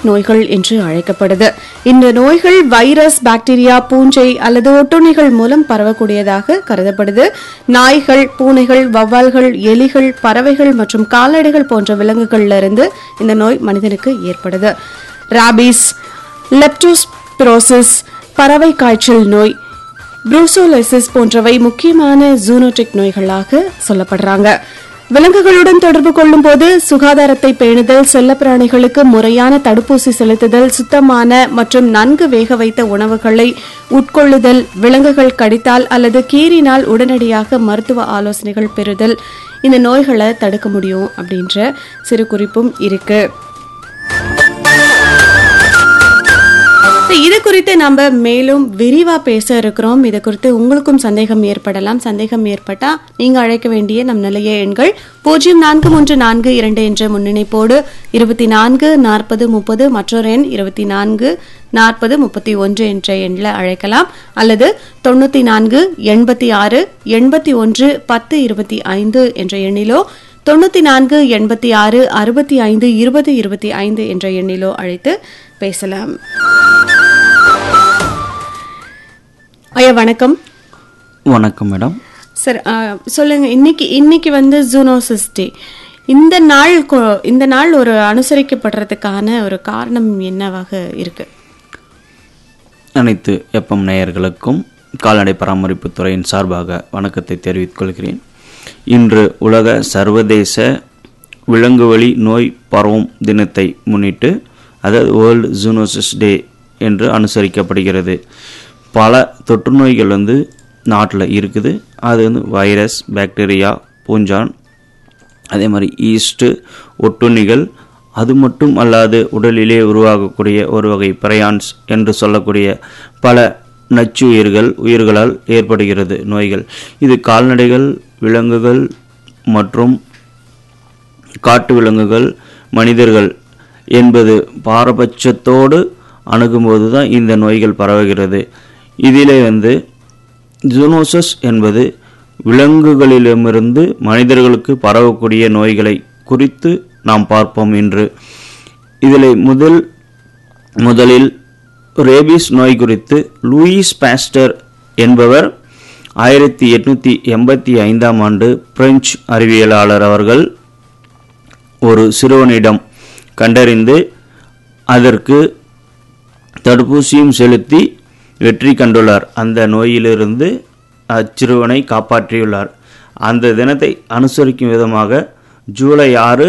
நோய்கள் என்று அழைக்கப்படுது இந்த நோய்கள் வைரஸ் பாக்டீரியா பூஞ்சை அல்லது ஒட்டுண்ணிகள் மூலம் பரவக்கூடியதாக கருதப்படுது நாய்கள் பூனைகள் வவ்வால்கள் எலிகள் பறவைகள் மற்றும் கால்நடைகள் போன்ற விலங்குகள்ல இருந்து இந்த நோய் மனிதனுக்கு ஏற்படுது ராபிஸ் லெப்டோஸ்பிரோசிஸ் பறவை காய்ச்சல் நோய் புரூசோலைசிஸ் போன்றவை முக்கியமான ஜூனோட்டிக் நோய்களாக சொல்லப்படுறாங்க விலங்குகளுடன் தொடர்பு கொள்ளும் போது சுகாதாரத்தை பேணுதல் செல்லப்பிராணிகளுக்கு முறையான தடுப்பூசி செலுத்துதல் சுத்தமான மற்றும் நன்கு வேக வைத்த உணவுகளை உட்கொள்ளுதல் விலங்குகள் கடித்தால் அல்லது கீறினால் உடனடியாக மருத்துவ ஆலோசனைகள் பெறுதல் இந்த நோய்களை தடுக்க முடியும் அப்படின்ற சிறு குறிப்பும் இருக்கு இது குறித்து நம்ம மேலும் விரிவா பேச இருக்கிறோம் இது குறித்து உங்களுக்கும் சந்தேகம் ஏற்படலாம் சந்தேகம் ஏற்பட்டா நீங்க அழைக்க வேண்டிய நம் நிலைய எண்கள் பூஜ்ஜியம் நான்கு மூன்று நான்கு இரண்டு என்ற முன்னிணைப்போடு இருபத்தி நான்கு நாற்பது முப்பது மற்றொரு எண் இருபத்தி நான்கு நாற்பது முப்பத்தி ஒன்று என்ற எண்ணில் அழைக்கலாம் அல்லது தொண்ணூத்தி நான்கு எண்பத்தி ஆறு எண்பத்தி ஒன்று பத்து இருபத்தி ஐந்து என்ற எண்ணிலோ தொண்ணூத்தி நான்கு எண்பத்தி ஆறு அறுபத்தி ஐந்து இருபது இருபத்தி ஐந்து என்ற எண்ணிலோ அழைத்து பேசலாம் ஐயா வணக்கம் வணக்கம் மேடம் சார் ஆ, சொல்லுங்க இன்னைக்கு இன்னைக்கு வந்து ஜூனோசிஸ் டே இந்த நாள் கொ- இந்த நாள் ஒரு அனுசரிக்கப்படுறதுக்கான ஒரு காரணம் என்னவாக இருக்கு அனைத்து எப்எம் நேயர்களுக்கும் கால்நடை பராமரிப்பு துறையின் சார்பாக வணக்கத்தை தெரிவித்துக் கொள்கிறேன் இன்று உலக சர்வதேச விலங்குவழி நோய் பரவும் தினத்தை முன்னிட்டு அதாவது வேர்ல்டு ஜூனோசிஸ் டே என்று அனுசரிக்கப்படுகிறது பல தொற்று நோய்கள் வந்து நாட்டில் இருக்குது அது வந்து வைரஸ் பாக்டீரியா பூஞ்சான் அதே மாதிரி ஈஸ்ட்டு ஒட்டுண்ணிகள் அது மட்டும் அல்லாது உடலிலே உருவாகக்கூடிய ஒரு வகை பிரயான்ஸ் என்று சொல்லக்கூடிய பல நச்சு உயிர்கள் உயிர்களால் ஏற்படுகிறது நோய்கள் இது கால்நடைகள் விலங்குகள் மற்றும் காட்டு விலங்குகள் மனிதர்கள் என்பது பாரபட்சத்தோடு அணுகும்போது தான் இந்த நோய்கள் பரவுகிறது இதிலே வந்து ஜூனோசஸ் என்பது விலங்குகளிடமிருந்து மனிதர்களுக்கு பரவக்கூடிய நோய்களை குறித்து நாம் பார்ப்போம் இன்று இதில் முதல் முதலில் ரேபிஸ் நோய் குறித்து லூயிஸ் பாஸ்டர் என்பவர் ஆயிரத்தி எட்நூற்றி எண்பத்தி ஐந்தாம் ஆண்டு பிரெஞ்சு அறிவியலாளர் அவர்கள் ஒரு சிறுவனிடம் கண்டறிந்து அதற்கு தடுப்பூசியும் செலுத்தி வெற்றி கண்டுள்ளார் அந்த நோயிலிருந்து அச்சிறுவனை காப்பாற்றியுள்ளார் அந்த தினத்தை அனுசரிக்கும் விதமாக ஜூலை ஆறு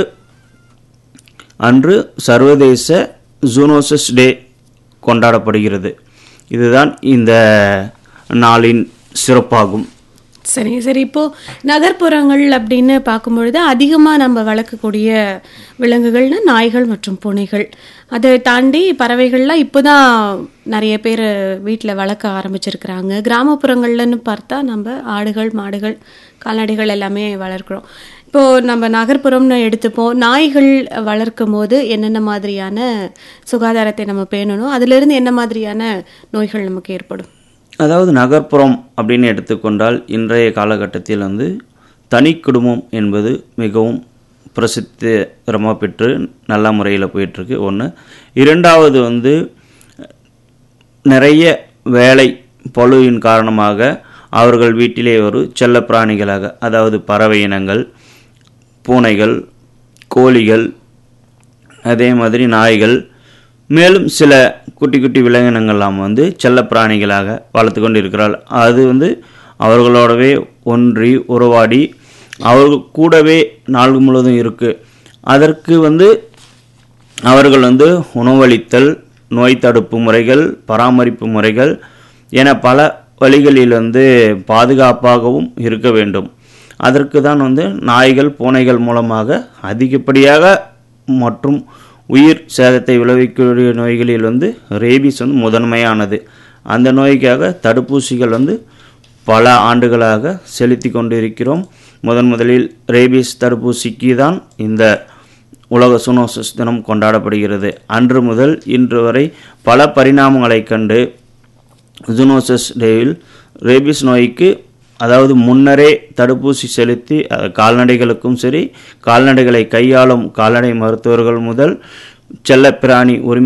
அன்று சர்வதேச ஜூனோசஸ் டே கொண்டாடப்படுகிறது இதுதான் இந்த நாளின் சிறப்பாகும் சரிங்க சரி இப்போ நகர்ப்புறங்கள் அப்படின்னு பார்க்கும்பொழுது அதிகமாக நம்ம வளர்க்கக்கூடிய விலங்குகள்னா நாய்கள் மற்றும் பூனைகள் அதை தாண்டி பறவைகள்லாம் இப்போதான் நிறைய பேர் வீட்டில் வளர்க்க ஆரம்பிச்சிருக்கிறாங்க கிராமப்புறங்கள்லன்னு பார்த்தா நம்ம ஆடுகள் மாடுகள் கால்நடைகள் எல்லாமே வளர்க்குறோம் இப்போ நம்ம நகர்ப்புறம்னு எடுத்துப்போம் நாய்கள் வளர்க்கும் போது என்னென்ன மாதிரியான சுகாதாரத்தை நம்ம பேணணும் அதிலிருந்து என்ன மாதிரியான நோய்கள் நமக்கு ஏற்படும் அதாவது நகர்ப்புறம் அப்படின்னு எடுத்துக்கொண்டால் இன்றைய காலகட்டத்தில் வந்து தனி குடும்பம் என்பது மிகவும் பிரசித்திரமாக பெற்று நல்ல முறையில் போயிட்டுருக்கு ஒன்று இரண்டாவது வந்து நிறைய வேலை பளுவின் காரணமாக அவர்கள் வீட்டிலே ஒரு செல்ல பிராணிகளாக அதாவது பறவை இனங்கள் பூனைகள் கோழிகள் அதே மாதிரி நாய்கள் மேலும் சில குட்டி குட்டி விலங்கினங்கள்லாம் வந்து செல்ல பிராணிகளாக வளர்த்து கொண்டு இருக்கிறாள் அது வந்து அவர்களோடவே ஒன்றி உறவாடி அவர்கள் கூடவே நாள் முழுவதும் இருக்கு அதற்கு வந்து அவர்கள் வந்து உணவளித்தல் நோய் தடுப்பு முறைகள் பராமரிப்பு முறைகள் என பல வழிகளில் வந்து பாதுகாப்பாகவும் இருக்க வேண்டும் அதற்கு தான் வந்து நாய்கள் பூனைகள் மூலமாக அதிகப்படியாக மற்றும் உயிர் சேதத்தை விளைவிக்கக்கூடிய நோய்களில் வந்து ரேபிஸ் வந்து முதன்மையானது அந்த நோய்க்காக தடுப்பூசிகள் வந்து பல ஆண்டுகளாக செலுத்தி கொண்டு இருக்கிறோம் முதன் முதலில் ரேபிஸ் தடுப்பூசிக்கு தான் இந்த உலக சுனோசிஸ் தினம் கொண்டாடப்படுகிறது அன்று முதல் இன்று வரை பல பரிணாமங்களை கண்டு ஜூனோசஸ் டேவில் ரேபிஸ் நோய்க்கு அதாவது முன்னரே தடுப்பூசி செலுத்தி அஹ், கால்நடைகளுக்கும் சரி கால்நடைகளை கையாளும் கால்நடை மருத்துவர்கள் முதல் செல்லப்பிராணி உரிமை